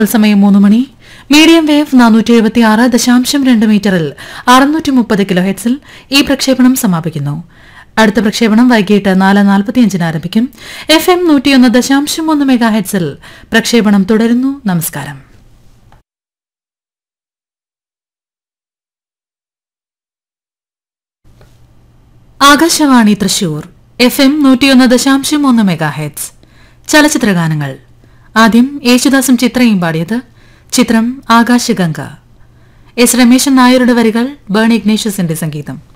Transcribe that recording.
സമയം മൂന്ന് മണി medium wave നാനൂറ്റി എഴുപത്തി ആറ് ദശാംശം രണ്ട് മീറ്ററിൽ അറുന്നൂറ്റി മുപ്പത് കിലോ ഹെഡ്സിൽ ഈ പ്രക്ഷേപണം സമാപിക്കുന്നു അടുത്ത പ്രക്ഷേപണം വൈകിട്ട് നാല് നാൽപ്പത്തിയഞ്ചിന് ആരംഭിക്കും എഫ് എം നൂറ്റിയൊന്ന് ദശാംശം ഒന്ന് മെഗാ ഹെഡ്സിൽ പ്രക്ഷേപണം തുടരുന്നു നമസ്കാരം ആകാശവാണി തൃശൂർ എഫ് എം നൂറ്റിയൊന്ന് ദശാംശം ഒന്ന് മെഗാ ഹെഡ്സ് ചലച്ചിത്രഗാനങ്ങൾ ആദ്യം യേശുദാസും ചിത്രയും പാടിയത് ചിത്രം ആകാശഗംഗ എസ് രമേശൻ നായരുടെ വരികൾ ബേൺ ഇഗ്നേഷ്യസിന്റെ സംഗീതം